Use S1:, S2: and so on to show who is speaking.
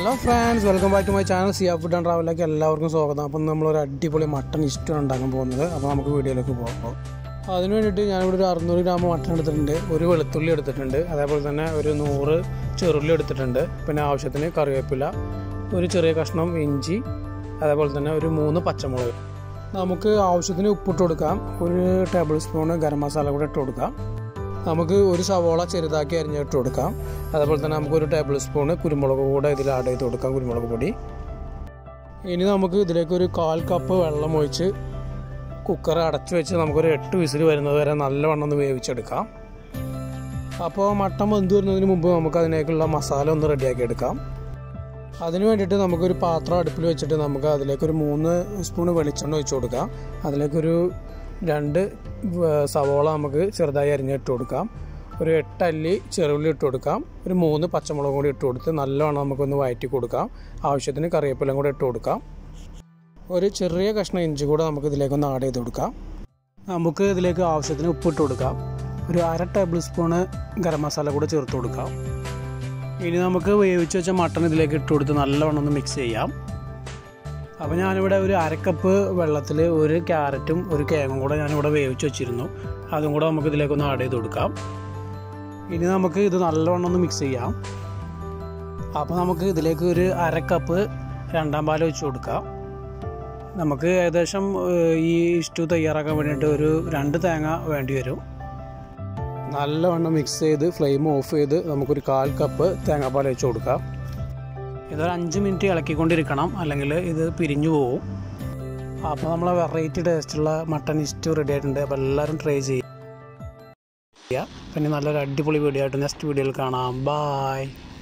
S1: hello friends welcome back to my channel Siya food and ട്രാവലിലേക്ക് എല്ലാവർക്കും സ്വാഗതം അപ്പം നമ്മളൊരു അടിപൊളി മട്ടൺ ഇഷ്ടമാണ് ഉണ്ടാക്കാൻ പോകുന്നത് അപ്പോൾ നമുക്ക് വീഡിയോയിലേക്ക് പോകാം അതിന് വേണ്ടിയിട്ട് ഞാനിവിടെ ഒരു അറുന്നൂറ് ഗ്രാം മട്ടൺ എടുത്തിട്ടുണ്ട് ഒരു വെളുത്തുള്ളി എടുത്തിട്ടുണ്ട് അതേപോലെ തന്നെ ഒരു നൂറ് ചെറുള്ളി എടുത്തിട്ടുണ്ട് പിന്നെ ആവശ്യത്തിന് കറിവേപ്പില ഒരു ചെറിയ കഷ്ണം ഇഞ്ചി അതേപോലെ തന്നെ ഒരു മൂന്ന് പച്ചമുളക് നമുക്ക് ആവശ്യത്തിന് ഉപ്പിട്ട് കൊടുക്കാം ഒരു ടേബിൾ സ്പൂണ് ഗരം മസാല കൂടെ ഇട്ട് കൊടുക്കാം നമുക്ക് ഒരു സവോള ചെറുതാക്കി അരിഞ്ഞിട്ട് കൊടുക്കാം അതേപോലെ തന്നെ നമുക്ക് ഒരു ടേബിൾ സ്പൂണ് കുരുമുളക് കൂടെ ഇതിൽ ആഡ് ചെയ്ത് കൊടുക്കാം കുരുമുളക് പൊടി ഇനി നമുക്ക് ഇതിലേക്ക് ഒരു കാൽ കപ്പ് വെള്ളം ഒഴിച്ച് കുക്കർ അടച്ചു വെച്ച് നമുക്കൊരു എട്ട് വിസിൽ വരുന്നത് വരെ നല്ലവണ്ണം ഒന്ന് വേവിച്ചെടുക്കാം അപ്പോൾ മട്ടൻ വെന്ത് വരുന്നതിന് മുമ്പ് നമുക്ക് അതിലേക്കുള്ള മസാല ഒന്ന് റെഡിയാക്കി എടുക്കാം അതിന് വേണ്ടിയിട്ട് നമുക്കൊരു പാത്രം അടുപ്പിൽ വെച്ചിട്ട് നമുക്ക് അതിലേക്കൊരു മൂന്ന് സ്പൂൺ വെളിച്ചെണ്ണ ഒഴിച്ചു കൊടുക്കാം അതിലേക്കൊരു രണ്ട് വ- സവോള നമുക്ക് ചെറുതായി അരിഞ്ഞിട്ട് കൊടുക്കാം ഒരു എട്ടല്ലി ചെറുള്ളി ഇട്ട് കൊടുക്കാം ഒരു മൂന്ന് പച്ചമുളകും കൂടി ഇട്ട് കൊടുത്ത് നല്ലവണ്ണം നമുക്കൊന്ന് വഴറ്റി കൊടുക്കാം ആവശ്യത്തിന് കറിവേപ്പിലയും കൂടെ ഇട്ട് കൊടുക്കാം ഒരു ചെറിയ കഷ്ണം ഇഞ്ചി കൂടെ നമുക്ക് ഇതിലേക്കൊന്ന് ആഡ് ചെയ്ത് കൊടുക്കാം നമുക്ക് ഇതിലേക്ക് ആവശ്യത്തിന് ഉപ്പിട്ട് കൊടുക്കാം ഒരു അര ടേബിൾ സ്പൂണ് ഗരം മസാല കൂടെ ചേർത്ത് കൊടുക്കാം ഇനി നമുക്ക് വേവിച്ച് വെച്ച മട്ടൺ ഇതിലേക്ക് ഇട്ട് കൊടുത്ത് നല്ലവണ്ണം ഒന്ന് മിക്സ് ചെയ്യാം അപ്പോൾ ഞാനിവിടെ ഒരു അരക്കപ്പ് വെള്ളത്തിൽ ഒരു ക്യാരറ്റും ഒരു കേങ്ങും കൂടെ ഞാനിവിടെ വേവിച്ച് വെച്ചിരുന്നു അതും കൂടെ നമുക്ക് ഇതിലേക്കൊന്ന് ആഡ് ചെയ്ത് കൊടുക്കാം ഇനി നമുക്ക് ഇത് നല്ലവണ്ണം ഒന്ന് മിക്സ് ചെയ്യാം അപ്പോൾ നമുക്ക് ഇതിലേക്ക് ഒരു അരക്കപ്പ് രണ്ടാം പാൽ ഒഴിച്ച് കൊടുക്കാം നമുക്ക് ഏകദേശം ഏഹ്, ഈ ഇഷ്ടു തയ്യാറാക്കാൻ വേണ്ടിയിട്ട് ഒരു രണ്ട് തേങ്ങ വേണ്ടി വരും നല്ലവണ്ണം മിക്സ് ചെയ്ത് ഫ്ലെയിം ഓഫ് ചെയ്ത് നമുക്കൊരു കാൽ കപ്പ് തേങ്ങാപ്പാൽ വെച്ച് കൊടുക്കാം ഇതൊരു അഞ്ച് മിനിറ്റ് ഇളക്കിക്കൊണ്ടിരിക്കണം അല്ലെങ്കിൽ ഇത് പിരിഞ്ഞു പോകും അപ്പോൾ നമ്മളെ വെറൈറ്റി ടേസ്റ്റുള്ള മട്ടൺ ഇസ്റ്റു റെഡി ആയിട്ടുണ്ട് അപ്പോൾ എല്ലാവരും ട്രൈ ചെയ്യുക പിന്നെ നല്ലൊരു അടിപൊളി വീഡിയോ ആയിട്ട് നെക്സ്റ്റ് വീഡിയോയിൽ കാണാം ബായ്